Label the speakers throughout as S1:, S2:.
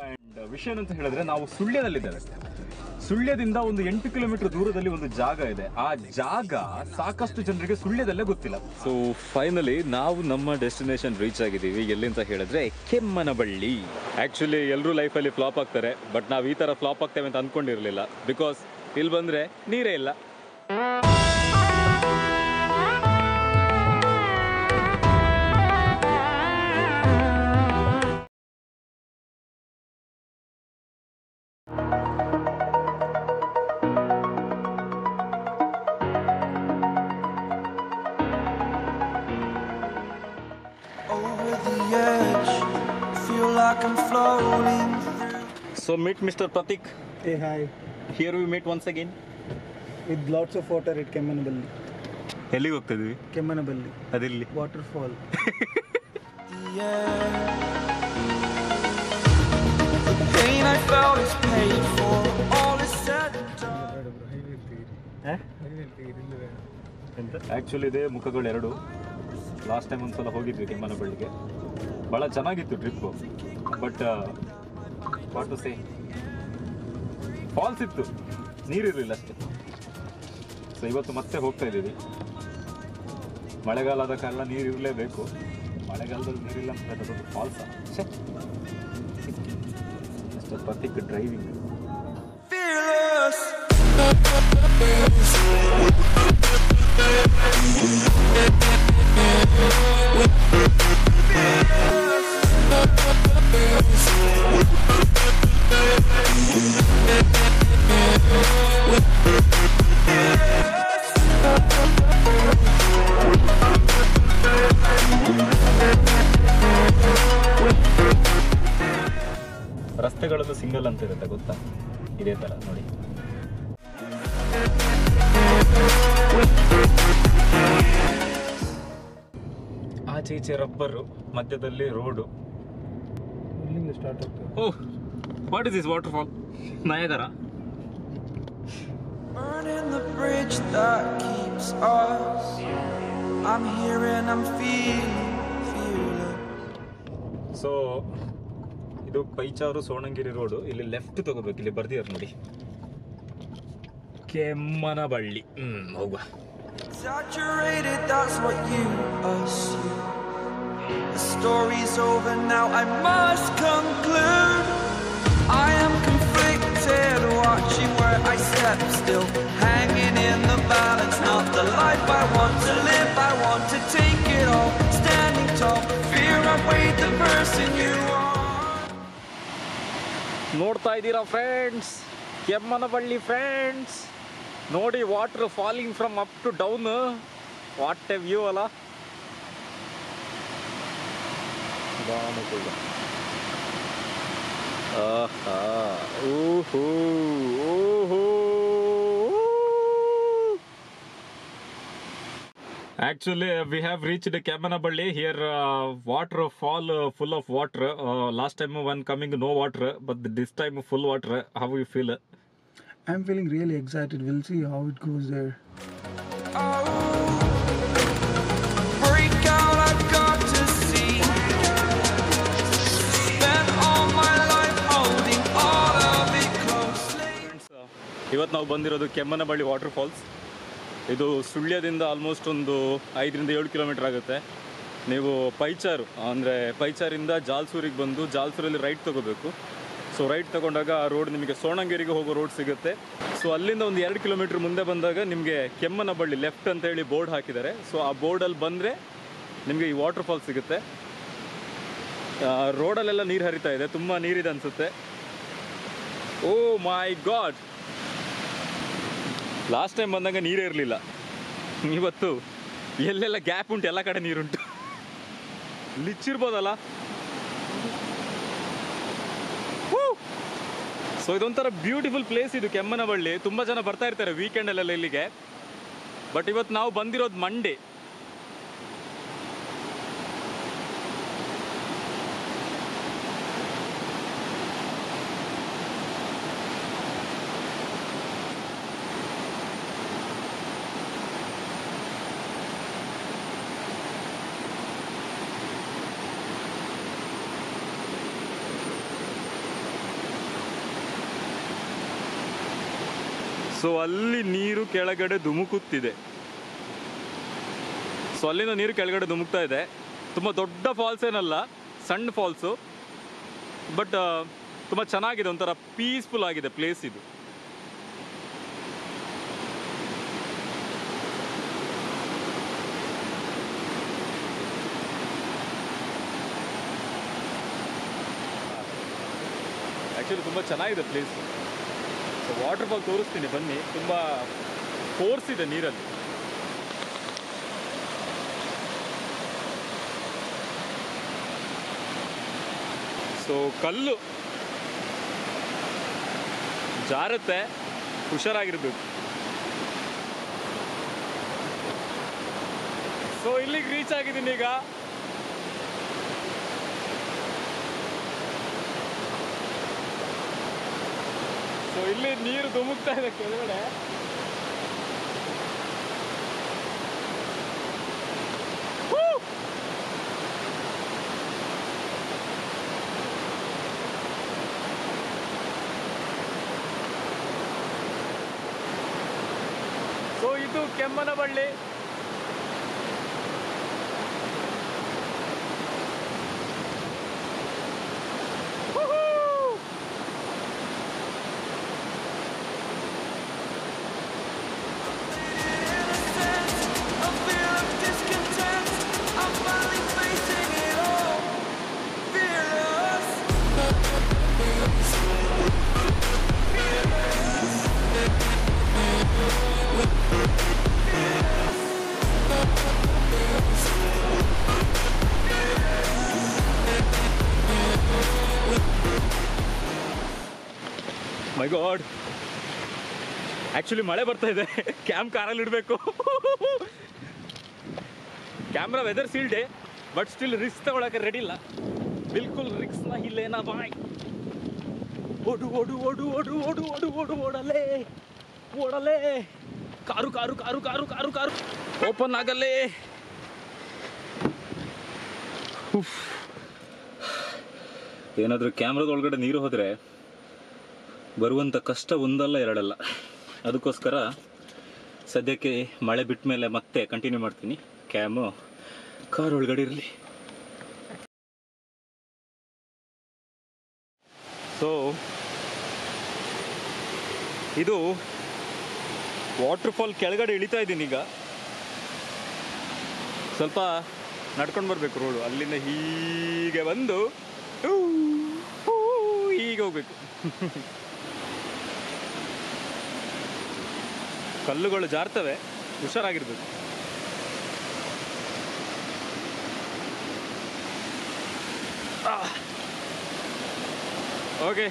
S1: And ವಿಷಯ ಏನಂತ ಹೇಳಿದ್ರೆ ನಾವು ಸುಳ್ಯದಲ್ಲಿದ್ದೇವೆ ಸುಳ್ಯದಿಂದ ಒಂದು ಎಂಟು ಕಿಲೋಮೀಟರ್ ದೂರದಲ್ಲಿ ಒಂದು ಜಾಗ ಇದೆ ಆ ಜಾಗ ಸಾಕಷ್ಟು ಜನರಿಗೆ ಸುಳ್ಯದಲ್ಲೇ ಗೊತ್ತಿಲ್ಲ ಸೊ ಫೈನಲಿ ನಾವು ನಮ್ಮ ಡೆಸ್ಟಿನೇಷನ್ ರೀಚ್ ಆಗಿದ್ದೀವಿ ಎಲ್ಲಿ ಅಂತ ಹೇಳಿದ್ರೆ ಕೆಮ್ಮನಬಳ್ಳಿ ಆಕ್ಚುಲಿ ಎಲ್ಲರೂ ಲೈಫಲ್ಲಿ ಫ್ಲಾಪ್ ಆಗ್ತಾರೆ ಬಟ್ ನಾವು ಈ ತರ ಫ್ಲಾಪ್ ಆಗ್ತೇವೆ ಅಂತ ಅನ್ಕೊಂಡಿರಲಿಲ್ಲ ಬಿಕಾಸ್ ಇಲ್ಲಿ ಬಂದ್ರೆ ನೀರೇ ಇಲ್ಲ
S2: over the edge. Feel like I'm floating through.
S1: So meet mister Prateek
S3: Hey, hi.
S1: Here we meet once again
S3: With lots of water at Kemanabelli.
S1: ಎಲ್ಲಿಗೆ ಹೋಗ್ತಾ ಇದೀವಿ
S3: Kemanabelli.
S1: ಅದಿಲ್ಲಿ
S3: Waterfall.
S2: The air. The pain I felt is paid for. All is said and done.
S1: Actually ಇದೆ ಮುಖಗಳು ಎರಡು last time ಒಂದ್ಸಲ ಹೋಗಿದ್ವಿ ಕೆಮ್ಮನಬಳ್ಳಿಗೆ ಭಾಳ ಚೆನ್ನಾಗಿತ್ತು trip but what to say falls ಇತ್ತು ನೀರಿರಲಿಲ್ಲ ಅಷ್ಟೇ ಸೊ ಇವತ್ತು ಮತ್ತೆ ಹೋಗ್ತಾ ಇದ್ದೀವಿ ಮಳೆಗಾಲ ಆದ ಕಾರಣ ನೀರು ಇರಲೇಬೇಕು ಮಳೆಗಾಲದಲ್ಲಿ ನೀರಿಲ್ಲ ಅಂತ ಅದೊಂದು ಫಾಲ್ಸ್ ಅಷ್ಟೇ ಪ್ರತೀಕ್ ಡ್ರೈವಿಂಗ್
S2: Fearless.
S1: ರಸ್ತೆಗಳಲ್ಲೂ ಸಿಂಗಲ್ ಅಂತ ಇರುತ್ತೆ ಗೊತ್ತಾ ಇದೇ ಥರ ನೋಡಿ ಆಚೆ ಈಚೆ ರಬ್ಬರು ಮಧ್ಯದಲ್ಲಿ ರೋಡು
S3: ಇಲ್ಲಿಂದ ಸ್ಟಾರ್ಟ್ ಆಗ್ತದೆ
S1: oh what is this waterfall Niagara
S2: Burning the bridge that keeps us. I'm here and I'm feeling, fearless.
S1: So ಇದು ಪೈಚಾರು ಸೋಣಂಗಿರಿ ರೋಡು ಇಲ್ಲಿ ಲೆಫ್ಟ್ ತಗೋಬೇಕು ಇಲ್ಲಿ ಬರ್ದಿದ್ದಾರೆ ನೋಡಿ ಕೆಮ್ಮನಬಳ್ಳಿ ಹ್ಮ್ ಹೋಗುವ
S2: Exaggerated, that's what you assume. The story's over now, I must conclude. I am conflicted, watching where I step still, hanging in the balance. Not the life I want to live, I want to take it all. Standing tall, fear I weighed the person you are.
S1: ನೋಡ್ತಾ ಇದ್ದೀರಾ friends Kemmanabelli friends ನೋಡಿ water falling from up to down what a view ಅಲ್ಲ ಆಹಾ ಓಹೋ ಓಹೋ Actually, uh, we have reached Kamanaballi. Here, uh, water fall uh, full of water. Uh, last time when coming, no water, but this time full water. How you feel?
S3: I'm feeling really excited. We'll see how it goes there.
S2: Break out, I've got to see. Spent all my life holding all of it closely.
S1: ಇವತ್ತು ನಾವು ಬಂದಿರೋದು ಕೆಮ್ಮನಬಳ್ಳಿ water falls ಇದು ಸುಳ್ಯದಿಂದ almost ಒಂದು ಐದರಿಂದ ಏಳು kilometre ಆಗುತ್ತೆ ನೀವು ಪೈಚಾರು ಅಂದರೆ ಪೈಚಾರಿಂದ ಜಾಲ್ಸೂರಿಗೆ ಬಂದು ಜಾಲ್ಸೂರಲ್ಲಿ ರೈಟ್ ತಗೋಬೇಕು ಸೊ ರೈಟ್ ತಗೊಂಡಾಗ ಆ ರೋಡ್ ನಿಮಗೆ ಸೋಣಂಗೇರಿಗೆ ಹೋಗೋ ರೋಡ್ ಸಿಗುತ್ತೆ ಸೊ ಅಲ್ಲಿಂದ ಒಂದು ಎರಡು ಕಿಲೋಮೀಟರ್ ಮುಂದೆ ಬಂದಾಗ ನಿಮಗೆ ಕೆಮ್ಮನಬಳ್ಳಿ ಲೆಫ್ಟ್ ಅಂತ ಹೇಳಿ ಬೋರ್ಡ್ ಹಾಕಿದ್ದಾರೆ ಸೊ ಆ ಬೋರ್ಡಲ್ಲಿ ಬಂದರೆ ನಿಮಗೆ ಈ ವಾಟರ್ ಫಾಲ್ಸ್ ಸಿಗುತ್ತೆ ರೋಡಲ್ಲೆಲ್ಲ ನೀರು ಹರಿತಾ ಇದೆ ತುಂಬ ನೀರಿದೆ ಅನಿಸುತ್ತೆ oh my god last time ಬಂದಾಗ ನೀರೇ ಇರಲಿಲ್ಲ ಇವತ್ತು ಎಲ್ಲೆಲ್ಲ ಗ್ಯಾಪ್ ಉಂಟು ಎಲ್ಲ ಕಡೆ ನೀರುಂಟು ಲಿಚ್ಚಿರ್ಬೋದಲ್ಲ ಸೊ ಇದೊಂಥರ ಬ್ಯೂಟಿಫುಲ್ ಪ್ಲೇಸ್ ಇದು ಕೆಮ್ಮನಬಳ್ಳಿ ತುಂಬ ಜನ ಬರ್ತಾ ಇರ್ತಾರೆ ವೀಕೆಂಡಲ್ಲೆಲ್ಲ ಇಲ್ಲಿಗೆ ಬಟ್ ಇವತ್ತು ನಾವು ಬಂದಿರೋದು ಮಂಡೇ ಸೊ ಅಲ್ಲಿ ನೀರು ಕೆಳಗಡೆ ಧುಮುಕುತ್ತಿದೆ ಸೊ ಅಲ್ಲಿಂದ ನೀರು ಕೆಳಗಡೆ ಧುಮುಕ್ತಾ ಇದೆ ತುಂಬ ದೊಡ್ಡ ಫಾಲ್ಸ್ ಏನಲ್ಲ ಸಣ್ಣ ಫಾಲ್ಸು ಬಟ್ ತುಂಬ ಚೆನ್ನಾಗಿದೆ ಒಂಥರ ಪೀಸ್ಫುಲ್ ಆಗಿದೆ ಪ್ಲೇಸ್ ಇದು ಆ್ಯಕ್ಚುಲಿ ತುಂಬ ಚೆನ್ನಾಗಿದೆ ಪ್ಲೇಸ್ ಸೊ ವಾಟರ್ ಫಾಲ್ ತೋರಿಸ್ತೀನಿ ಬನ್ನಿ ತುಂಬ ಫೋರ್ಸ್ ಇದೆ ನೀರಲ್ಲಿ ಸೊ ಕಲ್ಲು ಜಾರತ್ತೆ ಹುಷಾರಾಗಿರ್ಬೇಕು ಸೊ ಇಲ್ಲಿಗೆ ರೀಚ್ ಆಗಿದ್ದೀನಿ ಈಗ ಸೊ ಇಲ್ಲಿ ನೀರು ಧುಮುಕ್ತಾ ಇದೆ ಕೆಳಗಡೆ Woo! ಸೊ ಇದು Kemmanaballi Woohoo!
S2: A fear of discontent. I'm finally facing it all. Fearless.
S1: My god actually ಮಳೆ ಬರ್ತಾ ಇದೆ ಕ್ಯಾಮ್ ಕಾರಲ್ಲಿ ಇಡಬೇಕು ಕ್ಯಾಮ್ರಾ ವೆದರ್ ಸೀಲ್ಡೆ ಬಟ್ ಸ್ಟಿಲ್ ರಿಸ್ಕ್ ತಗೊಳಕ್ಕೆ ರೆಡಿ ಇಲ್ಲ ಬಿಲ್ಕುಲ್ ರಿಕ್ಸ್ ನ ಇಲ್ಲೇನಾ ಬಾಯ್ ಓಡು ಓಡು ಓಡು ಓಡು ಓಡು ಓಡು ಓಡು ಓಡಲೇ ಓಡಲೇ car car car car car car open ಆಗಲ್ಲೇ ಏನಾದರೂ ಕ್ಯಾಮ್ರಾದ ಒಳಗಡೆ ನೀರು ಹೋದರೆ ಬರುವಂಥ ಕಷ್ಟ ಒಂದಲ್ಲ ಎರಡಲ್ಲ ಅದಕ್ಕೋಸ್ಕರ ಸದ್ಯಕ್ಕೆ ಮಳೆ ಬಿಟ್ಟ ಮೇಲೆ ಮತ್ತೆ ಕಂಟಿನ್ಯೂ ಮಾಡ್ತೀನಿ ಕ್ಯಾಮು ಕಾರ್ ಒಳಗಡೆ ಇರಲಿ ಸೊ ಇದು ವಾಟರ್ ಫಾಲ್ ಕೆಳಗಡೆ ಇಳಿತಾ ಇದ್ದೀನಿ ಈಗ ಸ್ವಲ್ಪ ನಡ್ಕೊಂಡು ಬರಬೇಕು ರೋಡು ಅಲ್ಲಿಂದ ಹೀಗೆ ಬಂದು ಹೂ, ಹೂ, ಹೀಗೆ ಹೋಗ್ಬೇಕು ಕಲ್ಲುಗಳು ಜಾರ್ತವೆ ಹುಷಾರಾಗಿರ್ಬೇಕು okay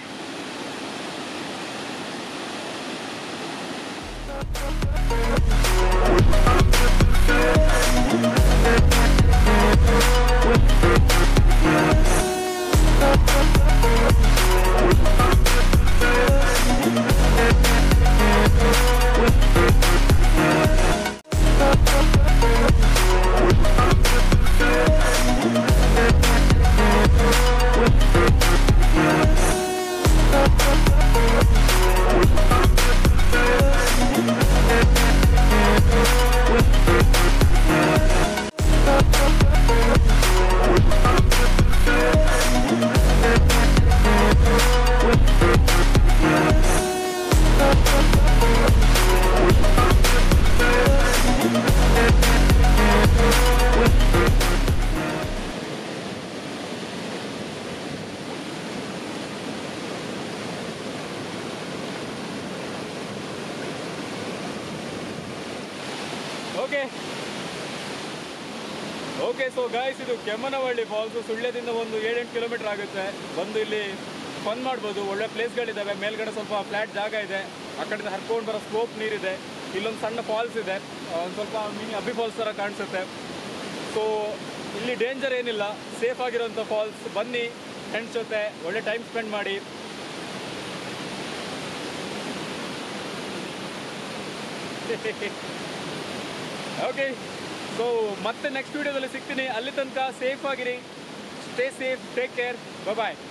S1: okay okay so guys ಇದು ಕೆಮ್ಮನವಳ್ಳಿ ಫಾಲ್ಸ್ ಸುಳ್ಯದಿಂದ ಒಂದು ಏಳೆಂಟು ಕಿಲೋಮೀಟರ್ ಆಗುತ್ತೆ ಬಂದು ಇಲ್ಲಿ ಫನ್ ಮಾಡ್ಬೋದು ಒಳ್ಳೆ ಪ್ಲೇಸ್ಗಳಿದ್ದಾವೆ ಮೇಲ್ಗಡೆ ಸ್ವಲ್ಪ ಫ್ಲಾಟ್ ಜಾಗ ಇದೆ ಆ ಕಡೆಯಿಂದ ಹರ್ಕೊಂಡು ಬರೋ ಸ್ಲೋಪ್ ನೀರಿದೆ ಇಲ್ಲೊಂದು ಸಣ್ಣ ಫಾಲ್ಸ್ ಇದೆ ಒಂದು ಸ್ವಲ್ಪ ಮಿನಿ ಅಬ್ಬಿ ಫಾಲ್ಸ್ ಥರ ಕಾಣಿಸುತ್ತೆ ಸೊ ಇಲ್ಲಿ ಡೇಂಜರ್ ಏನಿಲ್ಲ ಸೇಫ್ ಆಗಿರೋಂಥ ಫಾಲ್ಸ್ ಬನ್ನಿ ಫ್ರೆಂಡ್ಸ್ ಜೊತೆ ಒಳ್ಳೆ ಟೈಮ್ ಸ್ಪೆಂಡ್ ಮಾಡಿ ಓಕೆ ಸೊ ಮತ್ತೆ ನೆಕ್ಸ್ಟ್ ವಿಡಿಯೋದಲ್ಲಿ ಸಿಗ್ತೀನಿ ಅಲ್ಲಿ ತನಕ ಸೇಫ್ ಆಗಿರಿ ಸ್ಟೇ ಸೇಫ್ ಟೇಕ್ ಕೇರ್ ಬಾಯ್